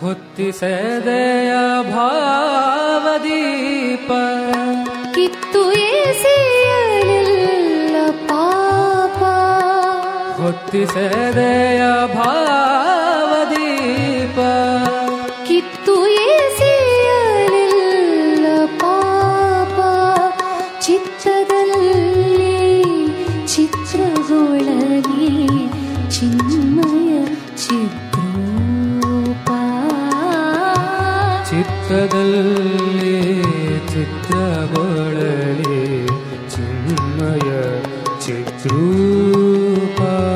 ಹೊತ್ತಿಸದೆಯ ಭಾವದೀಪ ಕಿತ್ತು ಎಸೆಯಲಿಲ್ಲ ಪಾಪ ಹೊತ್ತಿಸದೆಯ ಭಾವದೀಪ ಕಿತ್ತು ಎಸೆಯಲಿಲ್ಲ ಪಾಪ ಚಿತ್ರದಲ್ಲಿ ಚಿತ್ರಗೊಳಲಿ ಚಿನ್ಮಯ ಚಿತ್ರೂಪ ಚಿತ್ರದಲ್ಲಿ ಚಿತ್ರಗೊಳಲಿ ಚಿನ್ಮಯ ಚಿತ್ರೂಪ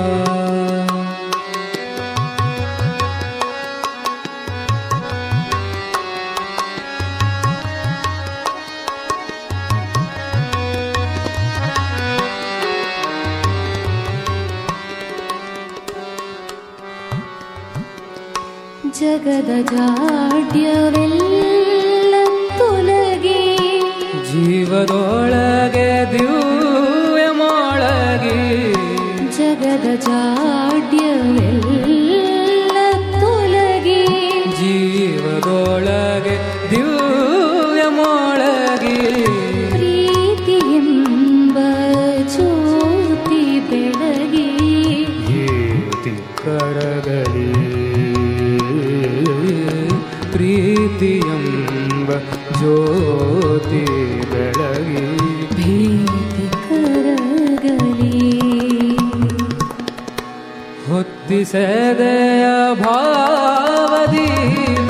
ಜಗದ ಜಾಡ್ಯವೆಲ್ಲ ತೊಲಗಿ ಜೀವದೊಳಗೆ ದಿವ್ಯ ಮೊಳಗಿ ಜಗದ ಜಾಡ್ಯವೆಲ್ಲ ತೊಲಗಿ ಜೀವದೊಳಗೆ ದಿವ್ಯ ಮೊಳಗಿ ಪ್ರೀತಿ ಎಂಬ ಜ್ಯೋತಿ ಬೆಳಗಿ ಏತಿ ಕರಗಲಿ ಪ್ರೀತಿಯಂಬ ಜ್ಯೋತಿ ಬೆಳಗಿ ಭೀತಿ ಕರಗಲಿ ಹೊತ್ತಿಸದೆಯ ಭಾವದೀಪ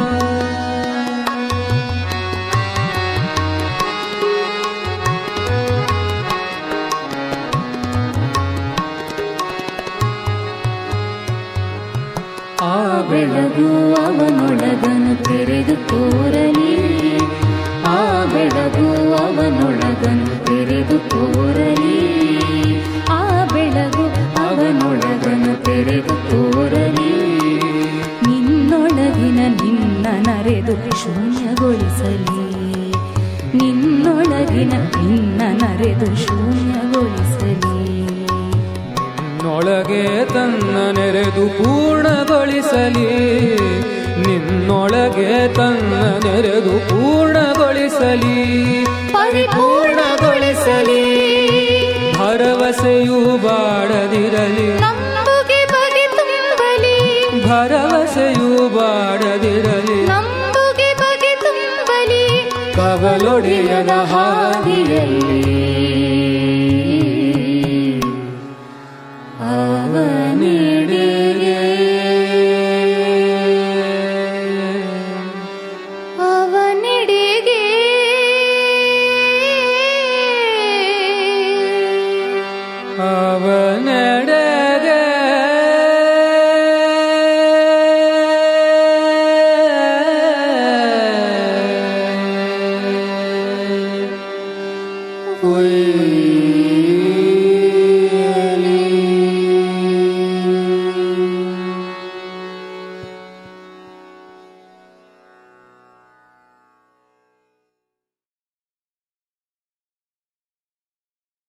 ಆ ಬೆಳಗು ಅವನೊಳಗನು ತೆರೆದು ತೋರಲಿ ಆ ಬೆಳಗು ಅವನೊಳಗನು ತೆರೆದು ತೋರಲಿ ಆ ಬೆಳಗು ಅವನೊಳಗನು ತೆರೆದು ತೋರಲಿ ನಿನ್ನೊಳಗಿನ ನಿನ್ನ ನರೆದು ಶೂನ್ಯಗೊಳಿಸಲಿ ನಿನ್ನೊಳಗಿನ ನಿನ್ನ ನರೆದು ಶೂನ್ಯಗೊಳಿಸಲಿ ನಿನ್ನೊಳಗೆ ತನ್ನ ನೆರೆದು ಪೂರ್ಣಗೊಳಿಸಲಿ ನಿನ್ನೊಳಗೆ ತನ್ನ ನೆರೆದು ಪೂರ್ಣಗೊಳಿಸಲಿ ಪರಿಪೂರ್ಣಗೊಳಿಸಲಿ ಭರವಸೆಯೂ ಬಾಡದಿರಲಿ ನಂಬುಗೆ ಬಗೆ ತುಂಬಲಿ ಭರವಸೆಯೂ ಬಾಡದಿರಲಿ ನಂಬುಗೆ ಬಗೆ ತುಂಬಲಿ ಕವಲೊಡೆಯದ ಹಾದಿಯಲ್ಲಿ ಅವನೆಡೆಗೆ ಅವನೆಡೆಗೆ ಅವನ